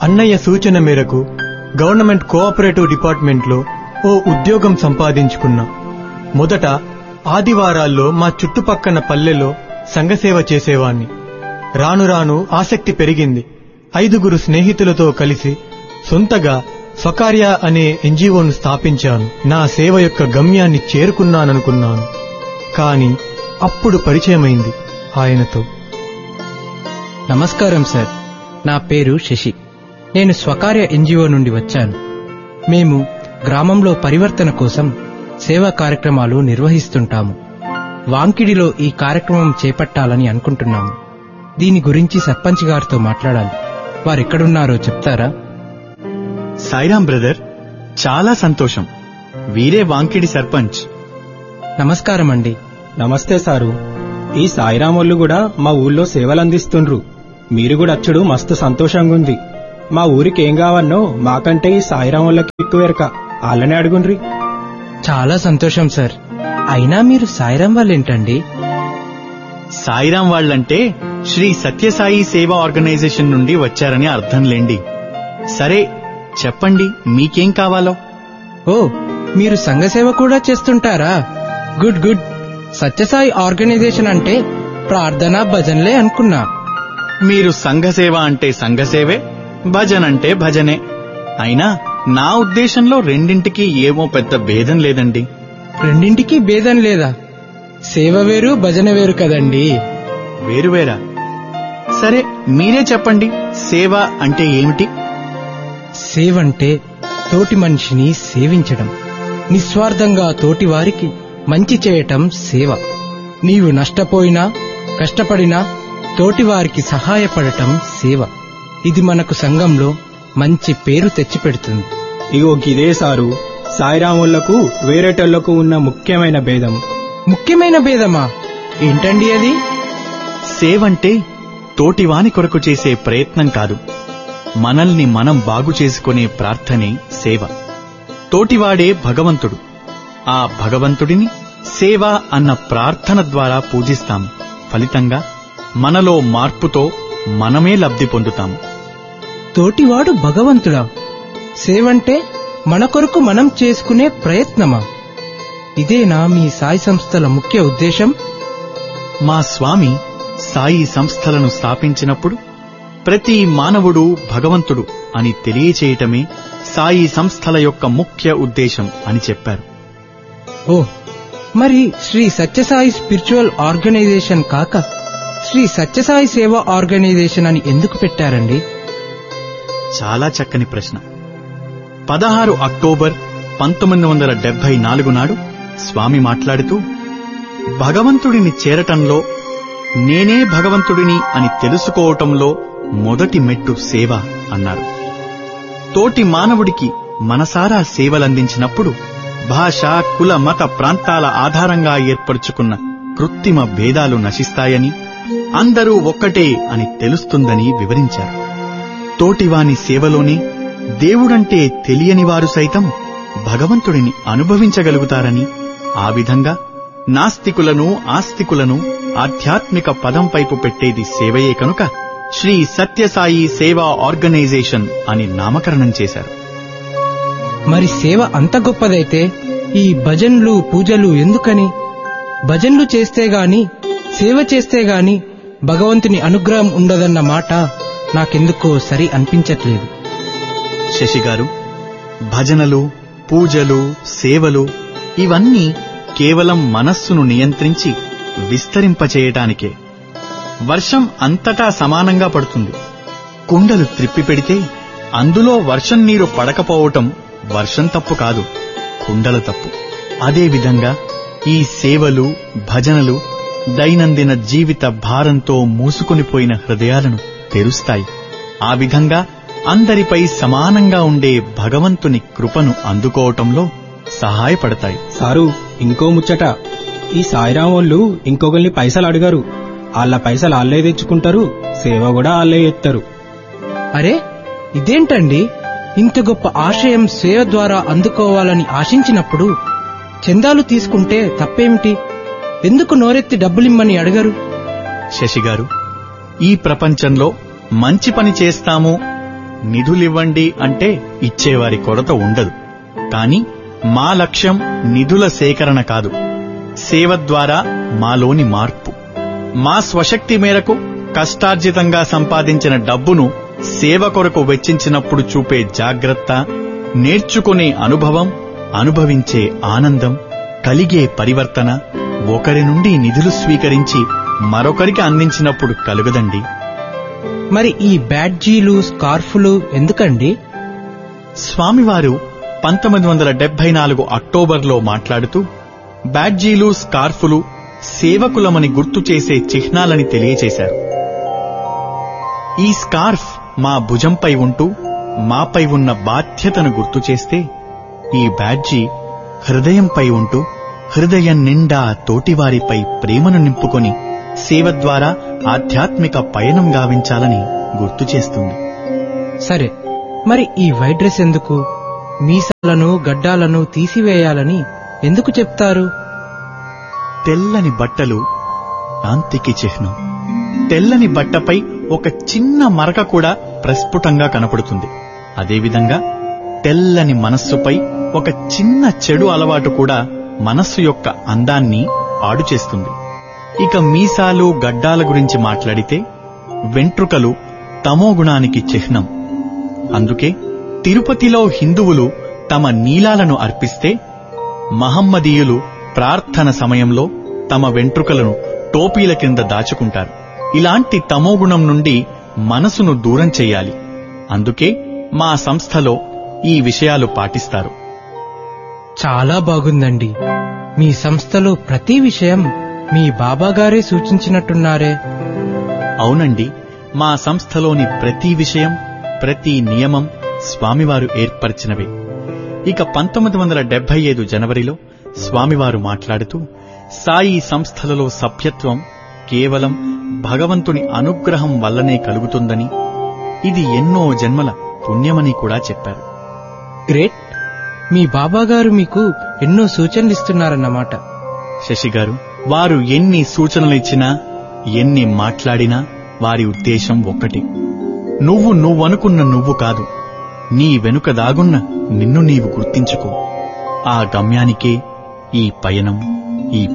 అన్నయ్య సూచన మేరకు గవర్నమెంట్ కోఆపరేటివ్ డిపార్ట్మెంట్లో ఓ ఉద్యోగం సంపాదించుకున్నా మొదట ఆదివారాల్లో మా చుట్టుపక్కన పల్లెలో సంఘసేవ చేసేవాణ్ణి రాను రాను ఆసక్తి పెరిగింది ఐదుగురు స్నేహితులతో కలిసి సొంతగా స్వకార్య అనే ఎన్జిఓను స్థాపించాను నా సేవ యొక్క గమ్యాన్ని చేరుకున్నాననుకున్నాను కాని అప్పుడు పరిచయమైంది ఆయనతో నమస్కారం సార్ నా పేరు శశి నేను స్వకార్య ఎన్జిఓ నుండి వచ్చాను మేము గ్రామంలో పరివర్తన కోసం సేవా కార్యక్రమాలు నిర్వహిస్తుంటాము వాంకిడిలో ఈ కార్యక్రమం చేపట్టాలని అనుకుంటున్నాము దీని గురించి సర్పంచ్ గారితో మాట్లాడాలి వారెక్కడున్నారో చెప్తారా సాయిరాం బ్రదర్ చాలా సంతోషం వీరే వాంకిడి సర్పంచ్ నమస్కారం అండి నమస్తే సారు ఈ సాయిరామోళ్ళు కూడా మా ఊళ్ళో సేవలు అందిస్తుండ్రు మీరు కూడా అచ్చుడు మస్తు సంతోషంగా ఉంది మా ఊరికి ఏం కావన్నో మాకంటే ఈ సాయిరామోళ్ళకి ఎక్కువ ఎరక వాళ్ళనే అడుగుండ్రి చాలా సంతోషం సార్ అయినా మీరు సాయిరాం వాళ్ళేంటండి సాయిరాం వాళ్ళంటే శ్రీ సత్యసాయి సేవా ఆర్గనైజేషన్ నుండి వచ్చారని అర్థం లేండి సరే చెప్పండి మీకేం కావాలో ఓ మీరు సంఘసేవ కూడా చేస్తుంటారా గుడ్ గుడ్ సత్యసాయి ఆర్గనైజేషన్ అంటే ప్రార్థన భజనలే అనుకున్నా మీరు సంఘసేవ అంటే సంఘసేవే భజన్ అంటే భజనే అయినా నా ఉద్దేశంలో రెండింటికి ఏమో పెద్ద భేదం లేదండి రెండింటికి భేదం లేదా సేవ వేరు భజన వేరు కదండి వేరువేరా సరే మీరే చెప్పండి సేవ అంటే ఏమిటి సేవ అంటే తోటి మనిషిని సేవించడం నిస్వార్థంగా తోటి వారికి మంచి చేయటం సేవ నీవు నష్టపోయినా కష్టపడినా తోటి వారికి సహాయపడటం సేవ ఇది మనకు సంఘంలో మంచి పేరు తెచ్చిపెడుతుంది ఇగో గిదే సారు సాయిరామోళ్లకు వేరేటోళ్లకు ఉన్న ముఖ్యమైన భేదం ముఖ్యమైన భేదమా ఏంటండి అది సేవంటే తోటివాని కొరకు చేసే ప్రయత్నం కాదు మనల్ని మనం బాగు చేసుకునే ప్రార్థనే సేవ తోటివాడే భగవంతుడు ఆ భగవంతుడిని సేవ అన్న ప్రార్థన ద్వారా పూజిస్తాం ఫలితంగా మనలో మార్పుతో మనమే లబ్ధి పొందుతాము తోటివాడు భగవంతుడా సేవంటే మన కొరకు మనం చేసుకునే ప్రయత్నమా ఇదేనా మీ సాయి సంస్థల ముఖ్య ఉద్దేశం మా స్వామి సాయి సంస్థలను స్థాపించినప్పుడు ప్రతి మానవుడు భగవంతుడు అని తెలియచేయటమే సాయి సంస్థల యొక్క ముఖ్య ఉద్దేశం అని చెప్పారు ఓ మరి శ్రీ సత్యసాయి స్పిరిచువల్ ఆర్గనైజేషన్ కాక శ్రీ సత్యసాయి సేవా ఆర్గనైజేషన్ అని ఎందుకు పెట్టారండి చాలా చక్కని ప్రశ్న పదహారు అక్టోబర్ పంతొమ్మిది వందల డెబ్బై నాలుగు నాడు స్వామి మాట్లాడుతూ భగవంతుడిని చేరటంలో నేనే భగవంతుడిని అని తెలుసుకోవటంలో మొదటి మెట్టు సేవ అన్నారు తోటి మానవుడికి మనసారా సేవలందించినప్పుడు భాష కుల మత ప్రాంతాల ఆధారంగా ఏర్పరచుకున్న కృత్రిమ భేదాలు నశిస్తాయని అందరూ ఒక్కటే అని తెలుస్తుందని వివరించారు తోటివాని సేవలోనే దేవుడంటే తెలియని వారు సైతం భగవంతుడిని అనుభవించగలుగుతారని ఆ విధంగా నాస్తికులను ఆస్తికులను ఆధ్యాత్మిక పదం వైపు పెట్టేది సేవయే కనుక శ్రీ సత్యసాయి సేవా ఆర్గనైజేషన్ అని నామకరణం చేశారు మరి సేవ అంత గొప్పదైతే ఈ భజన్లు పూజలు ఎందుకని భజన్లు చేస్తే గాని సేవ చేస్తే గాని భగవంతుని అనుగ్రహం ఉండదన్న మాట నాకెందుకో సరి అనిపించట్లేదు శశిగారు భజనలు పూజలు సేవలు ఇవన్నీ కేవలం మనస్సును నియంత్రించి విస్తరింపచేయటానికే వర్షం అంతటా సమానంగా పడుతుంది కుండలు త్రిప్పి పెడితే అందులో వర్షం నీరు పడకపోవటం వర్షం తప్పు కాదు కుండల తప్పు అదేవిధంగా ఈ సేవలు భజనలు దైనందిన జీవిత భారంతో మూసుకొనిపోయిన హృదయాలను తెరుస్తాయి ఆ విధంగా అందరిపై సమానంగా ఉండే భగవంతుని కృపను అందుకోవటంలో సహాయపడతాయి సారు ఇంకో ముచ్చట ఈ సాయిరామోళ్ళు ఇంకొకరిని పైసలు అడగరు వాళ్ళ పైసలు వాళ్ళే తెచ్చుకుంటారు సేవ కూడా వాళ్ళే ఎత్తారు అరే ఇదేంటండి ఇంత గొప్ప ఆశయం సేవ ద్వారా అందుకోవాలని ఆశించినప్పుడు చందాలు తీసుకుంటే తప్పేమిటి ఎందుకు నోరెత్తి డబ్బులిమ్మని అడగరు శశిగారు ఈ ప్రపంచంలో మంచి పని చేస్తాము నిధులివ్వండి అంటే ఇచ్చేవారి కొరత ఉండదు కాని మా లక్ష్యం నిధుల సేకరణ కాదు సేవ ద్వారా మాలోని మార్పు మా స్వశక్తి మేరకు కష్టార్జితంగా సంపాదించిన డబ్బును సేవ కొరకు వెచ్చించినప్పుడు చూపే జాగ్రత్త నేర్చుకునే అనుభవం అనుభవించే ఆనందం కలిగే పరివర్తన ఒకరి నుండి నిధులు స్వీకరించి మరొకరికి అందించినప్పుడు కలుగదండి మరి ఈ బ్యాడ్జీలు స్కార్ఫులు ఎందుకండి స్వామివారు పంతొమ్మిది వందల డెబ్బై నాలుగు అక్టోబర్లో మాట్లాడుతూ బ్యాడ్జీలు స్కార్ఫులు సేవకులమని గుర్తు చేసే చిహ్నాలని తెలియచేశారు ఈ స్కార్ఫ్ మా భుజంపై ఉంటూ మాపై ఉన్న బాధ్యతను గుర్తు చేస్తే ఈ బ్యాడ్జీ హృదయంపై ఉంటూ హృదయం నిండా తోటివారిపై ప్రేమను నింపుకొని సేవ ద్వారా ఆధ్యాత్మిక పయనం గావించాలని గుర్తు చేస్తుంది సరే మరి ఈ వైట్ డ్రెస్ ఎందుకు మీసాలను గడ్డాలను తీసివేయాలని ఎందుకు చెప్తారు తెల్లని బట్టలు కాంతికి చిహ్నం తెల్లని బట్టపై ఒక చిన్న మరక కూడా ప్రస్ఫుటంగా కనపడుతుంది అదేవిధంగా తెల్లని మనస్సుపై ఒక చిన్న చెడు అలవాటు కూడా మనస్సు యొక్క అందాన్ని పాడు చేస్తుంది ఇక మీసాలు గడ్డాల గురించి మాట్లాడితే వెంట్రుకలు తమోగుణానికి చిహ్నం అందుకే తిరుపతిలో హిందువులు తమ నీలాలను అర్పిస్తే మహమ్మదీయులు ప్రార్థన సమయంలో తమ వెంట్రుకలను టోపీల కింద దాచుకుంటారు ఇలాంటి తమోగుణం నుండి మనసును దూరం చెయ్యాలి అందుకే మా సంస్థలో ఈ విషయాలు పాటిస్తారు చాలా బాగుందండి మీ సంస్థలో ప్రతి విషయం మీ బాబాగారే సూచించినట్టున్నారే అవునండి మా సంస్థలోని ప్రతి విషయం ప్రతి నియమం స్వామివారు ఏర్పరిచినవే ఇక పంతొమ్మిది వందల డెబ్బై ఐదు జనవరిలో స్వామివారు మాట్లాడుతూ సాయి సంస్థలలో సభ్యత్వం కేవలం భగవంతుని అనుగ్రహం వల్లనే కలుగుతుందని ఇది ఎన్నో జన్మల పుణ్యమని కూడా చెప్పారు గ్రేట్ మీ బాబాగారు మీకు ఎన్నో సూచనలు ఇస్తున్నారన్నమాట శశి గారు వారు ఎన్ని సూచనలు ఇచ్చినా ఎన్ని మాట్లాడినా వారి ఉద్దేశం ఒక్కటే నువ్వు నువ్వనుకున్న నువ్వు కాదు నీ వెనుక దాగున్న నిన్ను నీవు గుర్తించుకో ఆ గమ్యానికే ఈ పయనం ఈ